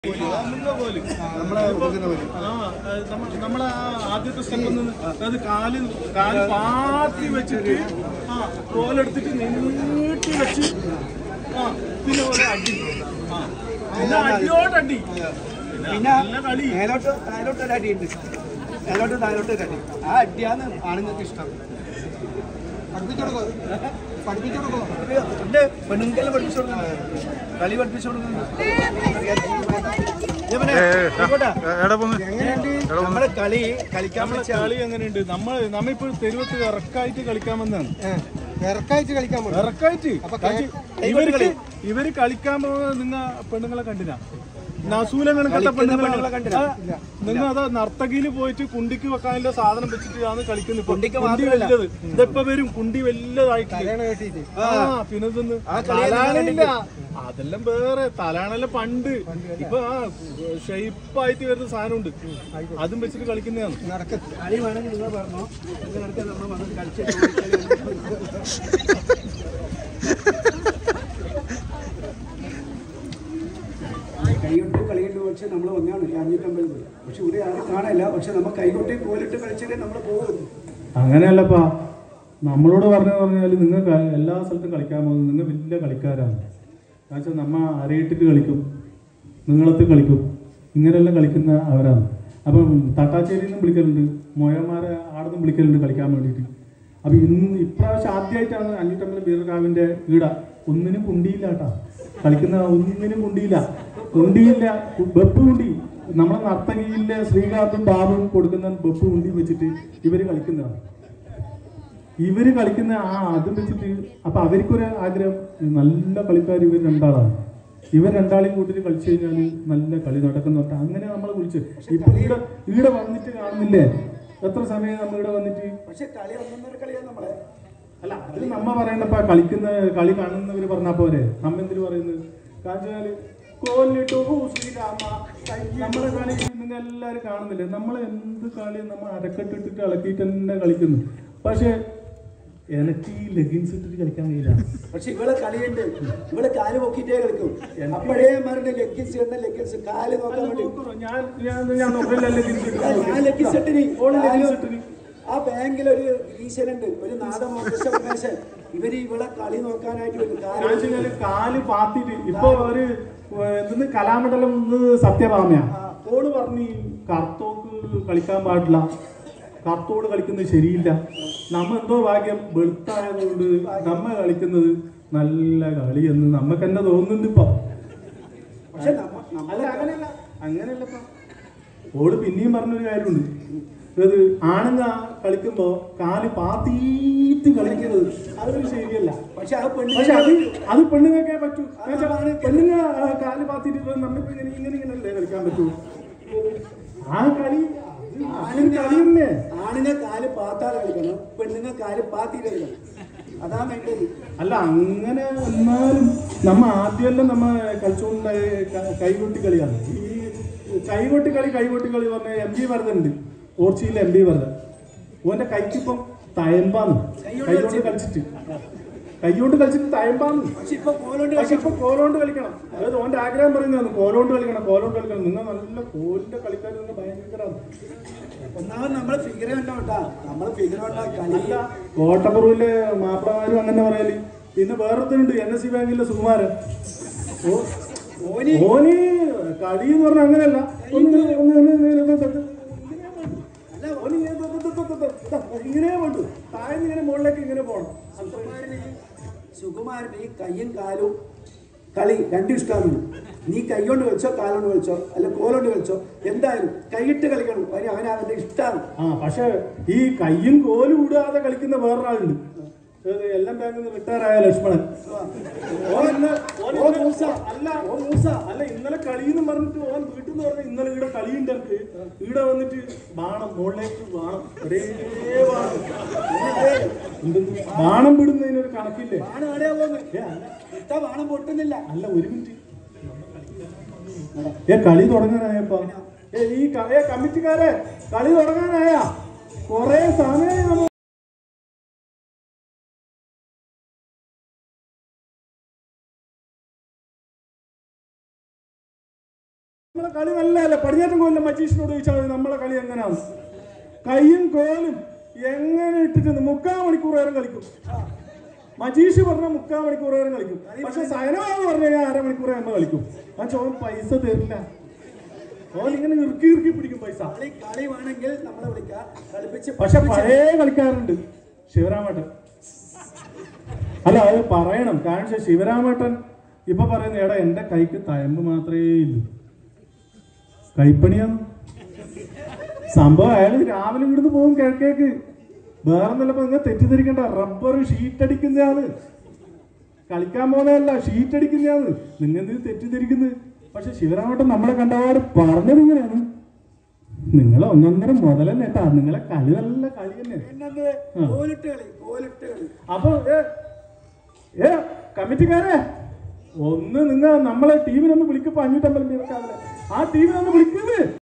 നമ്മളെ വെക്കുന്ന പോലെ ആ, അത് നമ്മ- നമ്മളെ ആ ആദ്യത്തെ സ്റ്റെപ്പ് നിന്ന് അതായത് കാല് കാല് പാത്തി വെച്ചിട്ട് ആ കോലെടുത്തിട്ട് നീട്ടി വെച്ച് ആ പിന്നെ ഒരു അടി ആ പിന്നെ അടിയോടടി പിന്നെ നല്ല കളി മേലോട്ട് താഴോട്ട് ഒരു അടിയുണ്ട് മേലോട്ട് താഴോട്ട് ഒരു അടി ആ അടിയാണ് ആണുങ്ങൾക്ക് ഇഷ്ടം പഠിപ്പിച്ചു കൊടുക്കോ പഠിപ്പിച്ചു കൊടുക്കോ എന്റെ പെണ്ണുങ്ങളെ പഠിപ്പിച്ചു കൊടുക്കുന്നു കളി പഠിപ്പിച്ചു കൊടുക്കുന്നു ഇവനെ, ആയിക്കോട്ടെ. എങ്ങനെയുണ്ട് നമ്മുടെ കളി കളിക്കാൻ നമ്മളെ പറ്റിയ കളി എങ്ങനെയുണ്ട് നമ്മൾ നമ്മിപ്പോൾ തെരുവത്ത് ഇറക്കായിട്ട് കളിക്കാൻ വന്നതാണ് ഇറക്കായിട്ട് കളിക്കാൻ പോകണം ഇറക്കായിട്ട് അപ്പൊ കാച്ചി, ഇവർക്ക് ഇവര് കളിക്കാൻ പോകുന്നത് നിങ്ങ പെണ്ണുങ്ങളെ കണ്ടിനാ നസൂലങ്ങളും കണ്ട കളിക്കുന്ന പെണ്ണുങ്ങളെ പെണ്ണുങ്ങളെ കണ്ടിനാ? നിങ്ങൾ അതാ നർത്തകിയിൽ പോയിട്ട് കുണ്ടിക്ക് വെക്കാനുള്ള സാധനം വെച്ചിട്ടാണ് കളിക്കുന്നത് ഇപ്പൊ. കുണ്ടിക്ക് കുണ്ടി മാത്രമല്ല. വലുത് ഇതിപ്പോ വരും കുണ്ടി വലുതായിട്ട് കല്യാണം കെട്ടിയിട്ട് ആ പിന്നെ ഇതൊന്ന് ആ കളി തലാണില്ല അതെല്ലാം വേറെ തലാണെല്ലാം പണ്ട് ഇപ്പൊ ആ ഷേപ്പായിട്ട് വരുന്ന സാധനമുണ്ട് അതും വെച്ചിട്ട് കളിക്കുന്നതാണ് നടക്കത്ത് കളി വേണമെങ്കിൽ നിങ്ങൾ പറഞ്ഞോ ഇതിനടുത്ത് നമ്മൾ വന്ന് കളിച്ച് കൈകൊട്ട് കളിയുണ്ട് പക്ഷെ നമ്മൾ വന്നാണ് ഈ അഞ്ഞൂറ്റമ്പത് പേര് പക്ഷെ ഇവിടെ ആരും കാണില്ല പക്ഷെ നമ്മൾ കൈകൊട്ടി കോലിട്ട് കളിച്ചിട്ടേ നമ്മൾ പോകുന്നു അങ്ങനെയല്ലപ്പാ നമ്മളോട് പറഞ്ഞു പറഞ്ഞാൽ നിങ്ങൾ എല്ലാ സ്ഥലത്തും കളിക്കാൻ പോകുന്നത് നിങ്ങൾ വലിയ കളിക്കാരാണ് എന്നുവെച്ചാൽ നമ്മ അരയിട്ടിട്ട് കളിക്കും നിങ്ങളത്ത് കളിക്കും ഇങ്ങനെയെല്ലാം കളിക്കുന്ന അവരാണ് അപ്പം തട്ടാശ്ശേരിയിൽ നിന്നും വിളിക്കലുണ്ട് മോയന്മാരെ ആടെ നിന്നും വിളിക്കലുണ്ട് കളിക്കാൻ വേണ്ടിയിട്ട് അപ്പം ഇന്ന് ഇപ്രാവശ്യം ആദ്യമായിട്ടാണ് അഞ്ഞൂറ്റമ്പലം ബീർക്കാവിൻ്റെ ഈട ഒന്നിനും കുണ്ടിയില്ല കേട്ടാ കളിക്കുന്ന ഒന്നിനും കുണ്ടിയില്ല കുണ്ടിയില്ല വെപ്പ് കുണ്ടി നമ്മളെ നർത്തകിയിലെ ശ്രീകാന്തും ബാബുവും കൊടുക്കുന്ന വെപ്പ് കുണ്ടി വെച്ചിട്ട് ഇവർ കളിക്കുന്നതാണ് ഇവര് കളിക്കുന്ന ആ അതും വെച്ചിട്ട് അപ്പൊ അവർക്കൊരു ആഗ്രഹം നല്ല കളിക്കാർ ഇവർ രണ്ടാളാണ് ഇവർ രണ്ടാളെയും കൂട്ടിട്ട് കളിച്ചു കഴിഞ്ഞാൽ നല്ല കളി നടക്കുന്ന തൊട്ട് അങ്ങനെ നമ്മൾ വിളിച്ചു ഇപ്പൊ ഇവിടെ ഇവിടെ വന്നിട്ട് കാണുന്നില്ലേ എത്ര സമയം നമ്മൾ ഇവിടെ വന്നിട്ട് പക്ഷെ കളി ഒന്നൊന്നര കളിയാണ് നമ്മളെ അല്ല അതിൽ നമ്മ പറയണ്ടപ്പ കളിക്കുന്ന കളി കാണുന്നവര് പറഞ്ഞാ പോരെ നമ്മ എന്തിനു പറയുന്നത് കാണിച്ചാല് കോലിട്ടു ശ്രീരാമ നമ്മളെ കളി നിങ്ങൾ എല്ലാരും കാണുന്നില്ലേ നമ്മളെ എന്ത് കളി നമ്മ അരക്കെട്ടിട്ടിട്ട് ഇളക്കിയിട്ട് തന്നെ കളിക്കുന്നു പക്ഷെ എനിക്ക് ഈ ലെഗിൻസ് ഇട്ടിട്ട് കളിക്കാൻ കഴിയില്ല പക്ഷെ ഇവളെ കളിയുണ്ട് ഇവളെ കാല് പൊക്കിയിട്ടേ കളിക്കും അപ്പോഴേ മരുടെ ലെഗിൻസ് ഇടുന്ന ലെഗിൻസ് കാല് നോക്കാൻ വേണ്ടി ഞാൻ ഞാൻ ഞാൻ നോക്കില്ല ലെഗിൻസ് ഞാൻ ലെഗിൻസ് ഇട്ടിനി ഓള് leggings കാല് ഇട്ടിനി. ആ ബാങ്കിൽ ഒരു ഈശ്വരുണ്ട് ഒരു നാദം ഉമേശൻ ഇവര് ഇവളെ കളി നോക്കാനായിട്ട് വരും കാല് ഞാൻ വെച്ചാല് കാല് പാത്തിട്ട് ഇപ്പൊ ഒരു എന്തെന്ന് കലാമണ്ഡലം ഇത് സത്യഭാമയാ ഓള് പറഞ്ഞു കർത്തോക്ക് കളിക്കാൻ പാടില്ല കർത്തോട് കളിക്കുന്നത് ശരിയില്ല നമ്മ എന്തോ ഭാഗ്യം വെളുത്തായതുകൊണ്ട് നമ്മ കളിക്കുന്നത് നല്ല കളി എന്ന് നമുക്ക് തന്നെ തോന്നുന്നുണ്ട് ഇപ്പൊ പക്ഷെ നമ്മ നമ്മ അല്ല അങ്ങനെയല്ല അങ്ങനെയല്ലപ്പ ഓള് പിന്നെയും പറഞ്ഞൊരു കാര്യമുണ്ട് ഇത് ആണുങ്ങ കളിക്കുമ്പോ കാല് പാത്തീത്ത് കളിക്കുന്നത് അതൊരു ശരിയല്ല പക്ഷെ ആ പെണ്ണ് പക്ഷെ അത് അത് പെണ്ണുങ്ങൾക്കേ പറ്റൂ എന്നുവെച്ചാ പെണ്ണുങ്ങ ആ, കാല് പാത്തിട്ട് നമുക്ക് ഇങ്ങനെ ഇങ്ങനെ ഇങ്ങനല്ലേ കളിക്കാൻ പറ്റൂ ആ കളി അത് ഒരു കളി തന്നെ ആണിനെ കാല് പാത്താതെ കളിക്കണം പെണ്ണുങ്ങൾ കാല് പാത്തിയിട്ട് കളിക്കണം അതാ വേണ്ടത് അല്ല അങ്ങനെ എന്നാലും നമ്മ ആദ്യമെല്ലാം നമ്മ കളിച്ചുകൊണ്ട കൈകൊട്ടി കളിയാണ് ഈ കൈകൊട്ടി കളി കൈകൊട്ടി കളി പറഞ്ഞ എം ബി വരതുണ്ട് ഓർച്ചിയിലെ എം ബി വരത ഓന്റെ കൈക്കിപ്പം തയമ്പാന്ന് കൈകൊണ്ട് കളിച്ചിട്ട് കൈകൊണ്ട് കളിച്ചിട്ട് തയമ്പാന്ന് പക്ഷെ ഇപ്പൊ കോലുണ്ട് പക്ഷെ ഇപ്പൊ കോലോണ്ട് കളിക്കണം അതായത് ഓന്റെ ആഗ്രഹം പറയുന്നതാണ് കോലോണ്ട് കളിക്കണം കോലോണ്ട് കളിക്കണം നിങ്ങൾ നല്ല കോലിന്റെ കളിക്കാർ നിങ്ങൾ ഭയങ്കരമാണ് ഒന്നാമത് നമ്മളെ ഫിഗർ കണ്ടോ കേട്ടാ നമ്മളെ ഫിഗർ കണ്ടാ കളി അല്ല കോട്ടപ്പുറവിലെ മാപ്പിളമാരും അങ്ങനെ പറയല് പിന്നെ വേറൊരുത്തനുണ്ട് എൻ എസ് സി ബാങ്കിലെ സുകുമാരൻ ഓ ഓന് ഓന് കളി എന്ന് പറഞ്ഞാൽ അങ്ങനെയല്ല ഒന്ന് ഇങ്ങനെ- ഒന്ന് ഒന്ന് ഇങ്ങനെ ഇത് ഇത് ഇത് അല്ല, ഓന് ഇങ്ങനെ ഇത് ഇത് ഇത് ഇത് ഇത് ഇത് ഇങ്ങനെ വേണ്ടു താഴ്ന്ന് ഇങ്ങനെ മുകളിലേക്ക് ഇങ്ങനെ പോകണം സുകുമാരന് സുകുമാരന് ഈ കയ്യും കാലും കളി രണ്ടും ഇഷ്ടമാണ് നീ കൈകൊണ്ട് കളിച്ചോ കാലുകൊണ്ട് കളിച്ചോ അല്ല കോലുകൊണ്ട് കളിച്ചോ എന്തായാലും കൈയിട്ട് കളിക്കണം അവന് അവന് അവന്റെ ഇഷ്ടമാണ് ആ പക്ഷെ ഈ കയ്യും കോലും ഇടാതെ കളിക്കുന്ന വേറൊരാളുണ്ട് ഏത് എല്ലാം ബാങ്കിൽ നിന്ന് റിട്ടയർ ആയ ലക്ഷ്മണൻ ഓൻ ഇന്ന്- ഓൻ ഓ ഇന്ന് മൂസ. അല്ല ഓ മൂസ അല്ല ഇന്നലെ കളിന്ന് പറഞ്ഞിട്ട് ഓൻ വീട്ടിൽ നിന്ന് പറഞ്ഞ ഇന്നലെ ഇവിടെ കളിയുണ്ട് എനിക്ക് ഇവിടെ വന്നിട്ട് ബാണം മുകളിലേക്ക് ബാണം ഒരേ ബാണം എന്തെന്ന്? ബാണം വിടുന്നതിനൊരു കണക്കില്ലേ ആണ് എവിടെയാ പോകുന്നത് ഏ, അല്ല. ഇത്ത ബാണം പൊട്ടുന്നില്ല അല്ല ഒരു മിനിറ്റ് ഏ കളി തുടങ്ങാനായപ്പോ ഏ ഈ ക- ഏ കമ്മിറ്റിക്കാരെ കളി തുടങ്ങാനായ കൊറേ സമയം നമ്മ നമ്മളെ കളി നല്ലതല്ല പടിഞ്ഞാറ്റം കോലിലെ മജീഷിനോട് ചോദിച്ചാൽ മതി നമ്മളെ കളി എങ്ങനെയാണ് കയ്യും കോലും എങ്ങനെ ഇട്ടിട്ട് മുക്കാൽ മണിക്കൂർ നേരം കളിക്കും മജീഷ് പറഞ്ഞ മുക്കാൽ മണിക്കൂർ നേരം കളിക്കും പക്ഷെ സൈനമാന്ന് പറഞ്ഞു കഴിഞ്ഞാൽ അരമണിക്കൂർ നമ്മൾ കളിക്കും ആ ചോദ്യം പൈസ തരില്ല ഓൻ ഇങ്ങനെ ഇറുക്കി ഇറുക്കി പിടിക്കും പൈസ കളി കളി വേണമെങ്കിൽ നമ്മളെ വിളിക്കാം കളിപ്പിച്ച് പക്ഷെ പഴയ കളിക്കാരുണ്ട് ശിവരാമേട്ടൻ അല്ല അത് പറയണം കാരണം വെച്ചാൽ ശിവരാമേട്ടൻ ഇപ്പൊ പറയുന്ന എടാ എന്റെ കൈക്ക് തയമ്പ് മാത്രമേ ഇല്ലൂ കൈപ്പണിയാണ് സംഭവം അയാൾ രാവിലെ ഇവിടുന്ന് പോകും കിഴക്കേക്ക് വേറെ ഒന്നല്ലപ്പോ നിങ്ങൾ തെറ്റിദ്ധരിക്കണ്ട റബ്ബർ ഷീറ്റ് അടിക്കുന്നതാണ് കളിക്കാൻ പോകുന്നതല്ല ഷീറ്റ് അടിക്കുന്നതാണ് നിങ്ങൾ എന്ത് തെറ്റിദ്ധരിക്കുന്നത് പക്ഷെ ശിവരാമേട്ടൻ നമ്മളെ കണ്ടപാട് പറഞ്ഞത് ഇങ്ങനെയാണ് നിങ്ങൾ ഒന്നൊന്നര മുതൽ തന്നെ കേട്ടാ നിങ്ങളെ കളി നല്ല കളി തന്നെ പിന്നത് കോലിട്ട് കളി കോലിട്ട് കളി അപ്പൊ ഏ, ഏ കമ്മിറ്റിക്കാരെ ഒന്ന് നിങ്ങൾ നമ്മളെ ടീമിനൊന്ന് വിളിക്കപ്പോ അഞ്ഞൂറ്റമ്പത് പേർക്കാവില്ല ആ ടീമിനൊന്ന് വിളിക്കുന്നത്